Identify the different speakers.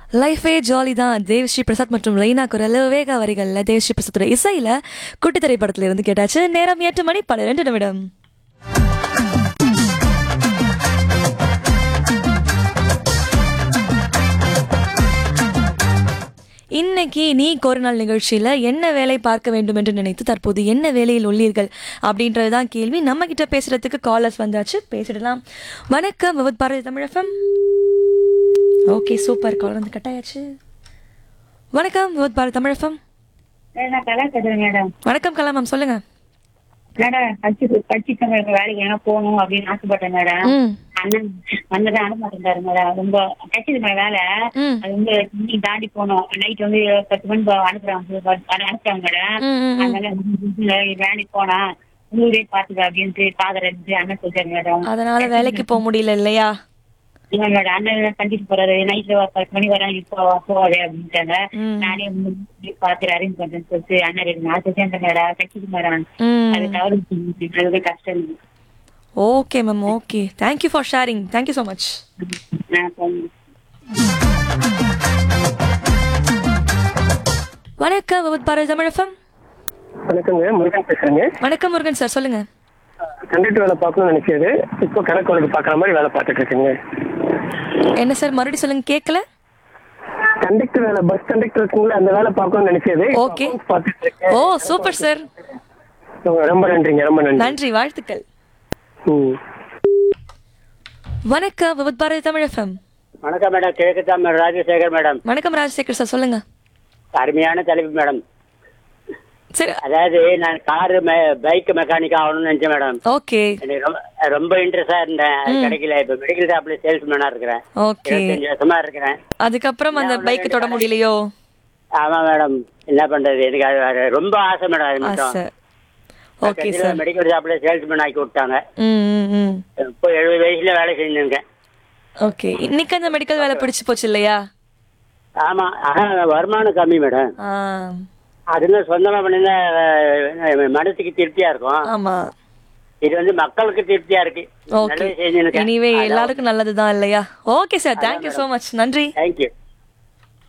Speaker 1: லைஃபே ஜாலி தான் தேவ்ஸ்ரீ பிரசாத் மற்றும் ரெய்னா குரல் வேகா வரிகளில் தேவ்ஸ்ரீ பிரசாத்தோட இசையில் குட்டி திரைப்படத்துல இருந்து கேட்டாச்சு நேரம் எட்டு மணி பன்னிரெண்டு நிமிடம் இன்னைக்கு நீ ஒரு நாள் நிகழ்ச்சியில் என்ன வேலை பார்க்க வேண்டும் என்று நினைத்து தற்போது என்ன வேலையில் உள்ளீர்கள் அப்படின்றது தான் கேள்வி நம்ம கிட்ட பேசுறதுக்கு காலர்ஸ் வந்தாச்சு பேசிடலாம் வணக்கம் Vividh Bharati Tamilagam okay super call வந்து கட்டாயாச்சு வணக்கம் விவத் பாரதி தமிழகம்
Speaker 2: நான் கலா கட்டுறேன் மேடம்
Speaker 1: வணக்கம் கலாம் மேம் சொல்லுங்க
Speaker 2: மேடம் கட்சி கட்சிக்கு வேலைக்கு எங்கன்னா போகணும் அப்படின்னு ஆசைப்பட்டேன் மேடம்
Speaker 1: ம்
Speaker 2: அண்ணன் அண்ணன் தான் அனுமதிந்தாரு மேடம் ரொம்ப கட்சிக்கு மேல வேலை
Speaker 1: ம்
Speaker 2: அது வந்து நீ தாண்டி போகணும் நைட் வந்து பத்து மணி அனுப்புறாங்க அனுப்பிச்சாங்க மேடம்
Speaker 1: ம், ம், ம்.
Speaker 2: அதனால வேலைக்கு போனா ஊரே பாத்துக்க அப்படின்ட்டு காதல் இருந்து அண்ணன் சொல்றாரு மேடம்
Speaker 1: அதனால வேலைக்கு போக முடியல இல்லையா
Speaker 2: இல்ல மேடம் அண்ணன் கண்டிச்சு போறாரு நைட்ல பத்து மணி வர இப்போ போவாதே அப்படின்ட்டாங்க
Speaker 1: ம்.
Speaker 2: நானே வந்து பாத்து அரேஞ்ச் பண்றேன்னு சொல்லிட்டு அண்ணன் ரெண்டு நாள் சேர்ந்த மேடம் கட்சிக்கு மேடம்
Speaker 1: ம்
Speaker 2: அது தவறு அது கஷ்டம்
Speaker 1: okay ma'am okay thank you for sharing thank you so much
Speaker 2: நான் சொன்னேன்
Speaker 1: வணக்கம் விவத் பாரதி தமிழகம்
Speaker 3: வணக்கங்க முருகன் பேசுறேங்க
Speaker 1: வணக்கம் முருகன் சார் சொல்லுங்க
Speaker 3: கண்டக்டர் வேலை பார்க்கணும்னு நினைச்சது இப்போ கணக்கு வழக்கு பார்க்குற மாதிரி வேலை பார்த்துட்டு இருக்கேங்க
Speaker 1: என்ன சார் மறுபடியும் சொல்லுங்க கேட்கல
Speaker 3: கண்டக்டர் வேலை பஸ் கண்டக்டர் இருக்குங்களா அந்த வேலை பார்க்கணும்னு நினைச்சது இப்போ
Speaker 1: Okay.
Speaker 3: accounts பார்த்துட்டு இருக்கேன்
Speaker 1: ஓ சூப்பர் சார்
Speaker 3: ரொம்ப நன்றிங்க ரொம்ப நன்றி
Speaker 1: நன்றி வாழ்த்துக்கள்
Speaker 3: ம்
Speaker 1: வணக்கம் விவத் பாரதி தமிழகம்
Speaker 4: வணக்கம் மேடம் கிழக்கு தாமர் ராஜசேகர் மேடம்
Speaker 1: வணக்கம் ராஜசேகர் சார் சொல்லுங்க
Speaker 4: அருமையான தலைப்பு மேடம்
Speaker 1: சரி
Speaker 4: அதாவது நான் காரு பைக் மெக்கானிக் ஆகணும்னு நினைச்சேன் மேடம்
Speaker 1: ஓகே
Speaker 4: எனக்கு ரொம்ப ரொம்ப இன்ட்ரெஸ்டா இருந்தேன் அது கிடைக்கல இப்ப மெடிக்கல் ஷாப்ல சேல்ஸ்மேனா இருக்கிறேன்
Speaker 1: ஓகே
Speaker 4: இருபத்தஞ்சு வருஷமா இருக்கிறேன்
Speaker 1: அதுக்கப்புறம் அந்த பைக் தொட முடியலையோ
Speaker 4: ஆமா மேடம் என்ன பண்றது எனக்கு அது வேற ரொம்ப ஆசை மேடம் அது மட்டும்
Speaker 1: ஆசை ஓகே சார்
Speaker 4: மெடிக்கல் ஷாப்ல சேல்ஸ்மேன் ஆக்கி விட்டாங்க
Speaker 1: ம் ம் ம்
Speaker 4: இப்போ எழுபது வயசுல வேலை செஞ்சிருக்கேன்
Speaker 1: ஓகே இன்னைக்கு அந்த மெடிக்கல் வேலை பிடிச்சு போச்சு இல்லையா
Speaker 4: ஆமா ஆனா வருமானம் கம்மி மேடம்
Speaker 1: ஆ
Speaker 4: அதுல சொந்தமா பண்ணிருந்தா அஹ், மனசுக்கு திருப்தியா இருக்கும்
Speaker 1: ஆமா
Speaker 4: இது வந்து மக்களுக்கு திருப்தியா இருக்கு
Speaker 1: ஓகே
Speaker 4: நல்லது செஞ்சுருக்கேன்
Speaker 1: எனிவே எல்லாருக்கும் நல்லதுதான் இல்லையா okay sir thank you so much நன்றி
Speaker 4: தேங்க்யூ